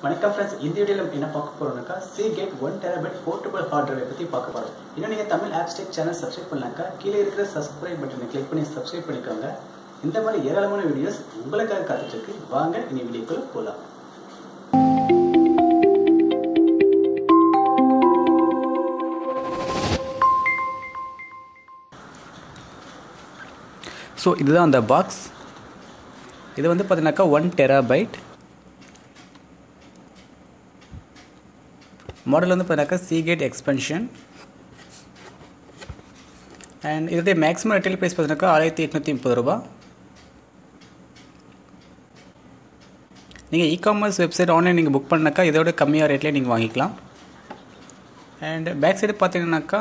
வணக்கம் ஃப்ரெண்ட்ஸ் இந்த வீடியோவில் நம்ம என்ன பார்க்க போறோம்னாக்கா Seagate one terabyte portable hard டிரைவை பற்றி பார்க்க போகிறோம் இன்னும் நீங்கள் தமிழ் ஆப்ஸ்டெக் சேனல் சப்ஸ்கிரைப் பண்ணாக்கா கீழே இருக்கிற சப்ஸ்கிரைப் பட்டனை கிளிக் பண்ணி சப்ஸ்கிரைப் பண்ணிக்கோங்க இந்த மாதிரி ஏராளமான வீடியோஸ் உங்களுக்காக காத்துட்டு இருக்கு வாங்க இனி வீடியோக்குள்ள போகலாம் ஸோ இதுதான் அந்த பாக்ஸ் இது வந்து பார்த்தீங்கன்னாக்கா ஒன் டெராபைட் மாடல் வந்து பார்த்தீங்கன்னாக்கா சீகேட் எக்ஸ்பென்ஷன் அண்ட் இதோடைய மேக்ஸிமம் ரெட்டல் ப்ரைஸ் பார்த்தீங்கன்னாக்கா ஆயிரத்தி எட்நூற்றி முப்பது ரூபா நீங்கள் இ காமர்ஸ் வெப்சைட் ஆன்லைன் நீங்கள் புக் பண்ணாக்கா இதோட கம்மியாக ரேட்லேயே நீங்கள் வாங்கிக்கலாம் அண்ட் பேக் சைடு பார்த்தீங்கன்னாக்கா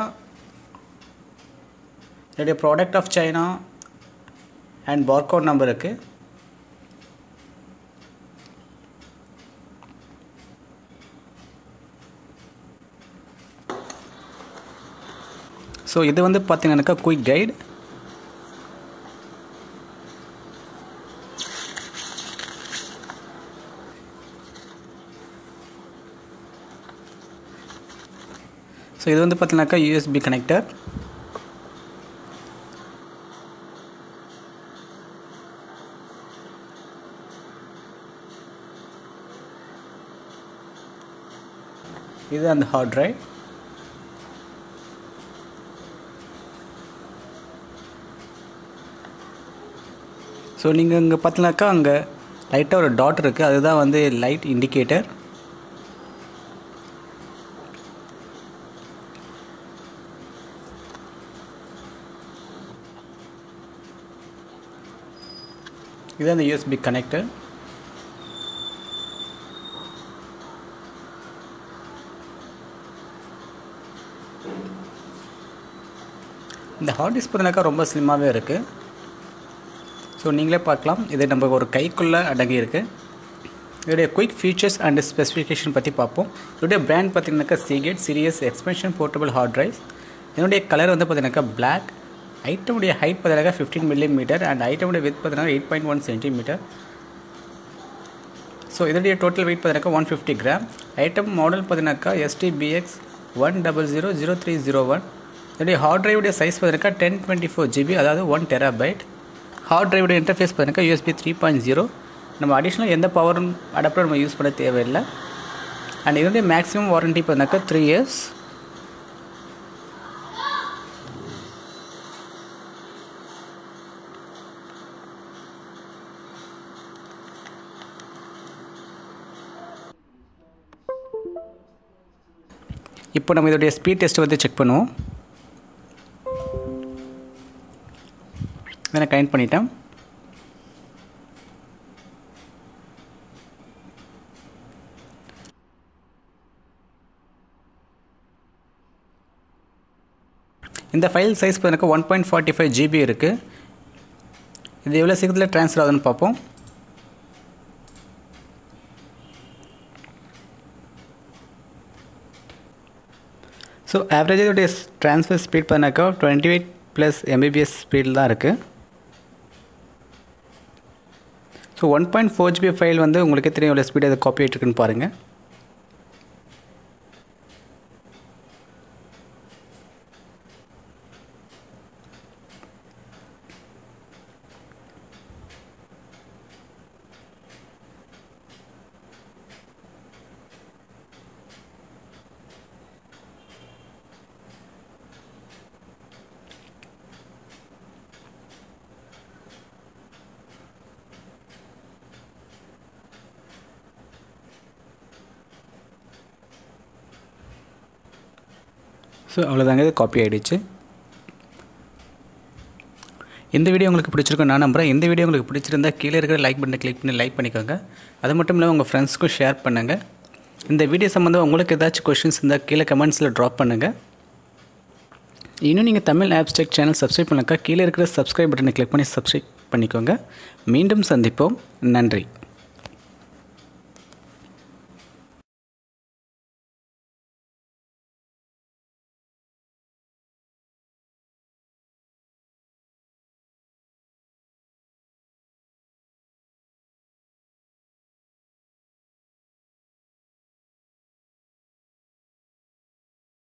இதோடைய product of China and barcode number இருக்குது ஸோ இது வந்து பார்த்தீங்கன்னாக்கா குயிக் கைடு ஸோ இது வந்து பார்த்தீங்கன்னாக்கா யூஎஸ்பி கனெக்டர் இது அந்த ஹார்ட் ட்ரைவ் ஸோ நீங்கள் இங்கே பார்த்தீங்கன்னாக்கா அங்கே லைட்டாக ஒரு டாட் இருக்குது அதுதான் வந்து லைட் இண்டிகேட்டர் இது அந்த யூஎஸ்பி கனெக்டர் இந்த ஹார்ட் டிஸ்க் பார்த்தீங்கன்னாக்கா ரொம்ப ஸ்லிம்மாகவே இருக்குது ஸோ நீங்களே பார்க்கலாம் இது நம்ம ஒரு கைக்குள்ளே அடங்கி இருக்குது இதோடைய குயிக் ஃபீச்சர்ஸ் அண்ட் ஸ்பெசிஃபிகேஷன் பற்றி பார்ப்போம் இதோடைய பிராண்ட் பார்த்தீங்கன்னாக்கா Seagate series expansion portable hard drives இதனுடைய கலர் வந்து பார்த்தீங்கன்னாக்கா பிளாக் ஐட்டமுடைய ஹைட் பார்த்தீங்கன்னா ஃபிஃப்டீன் மில்லி மீட்டர் அண்ட் ஐட்டமுடைய வித் பார்த்தீங்கன்னா eight point one centimetre so இதோடைய டோட்டல் வெயிட் பார்த்தீங்கன்னாக்கா one fifty gram item model பார்த்தீங்கன்னாக்கா STBX one double zero zero three zero one இதோடைய ஹார்ட் ட்ரைவுடைய சைஸ் பார்த்தீங்கன்னாக்கா டென் டுவெண்ட்டி ஃபோர் ஜிபி அதாவது one terabyte hard ட்ரைவோட இன்டர்ஃபேஸ் பார்த்தீங்கன்னா யூஎஸ்பி த்ரீ பாயிண்ட் ஜீரோ நம்ம அடிஷ்னல் எந்த பவர் அடாப்டர் நம்ம யூஸ் பண்ண தேவையில்லை அண்ட் இதனுடைய மேக்ஸிமம் வாரண்ட்டி பார்த்தீங்கன்னாக்கா த்ரீ இயர்ஸ் இப்போ நம்ம இதோடைய ஸ்பீட் டெஸ்ட் வந்து செக் பண்ணுவோம் இதை நான் கனெக்ட் பண்ணிட்டேன் இந்த ஃபைல் சைஸ் பார்த்தீங்கன்னா one point forty five GB இருக்குது இது எவ்வளோ சீக்கிரத்தில் ட்ரான்ஸ்ஃபர் ஆகுதுன்னு பார்ப்போம் ஸோ ஆவரேஜ் இதோடைய ட்ரான்ஸ்ஃபர் ஸ்பீட் பண்ணாக்கா டுவெண்ட்டி எயிட் ப்ளஸ் எம்பிபிஎஸ் ஸ்பீடில் தான் இருக்குது so one point four GB file வந்து உங்களுக்கே தெரியும் எவ்வளோ ஸ்பீட் அது காப்பி ஆகிட்டுருக்குன்னு பாருங்கள் ஸோ அவ்வளோதாங்க இது காப்பி ஆகிடுச்சு இந்த வீடியோ உங்களுக்கு பிடிச்சிருக்கும் நான் நம்புகிறேன் இந்த வீடியோ உங்களுக்கு பிடிச்சிருந்தா கீழே இருக்கிற லைக் பட்டனை கிளிக் பண்ணி லைக் பண்ணிக்கோங்க அது மட்டும் இல்லாமல் உங்கள் ஃப்ரெண்ட்ஸ்க்கும் ஷேர் பண்ணுங்கள் இந்த வீடியோ சம்மந்தமாக உங்களுக்கு ஏதாச்சும் கொஷின்ஸ் இருந்தால் கீழே கமெண்ட்ஸில் ட்ராப் பண்ணுங்கள் இன்னும் நீங்கள் தமிழ் ஆப்ஸ்டெக் சேனல் சப்ஸ்கிரைப் பண்ணாக்கா கீழே இருக்கிற சப்ஸ்கிரைப் பட்டனை கிளிக் பண்ணி சப்ஸ்கிரைப் பண்ணிக்கோங்க மீண்டும் சந்திப்போம் நன்றி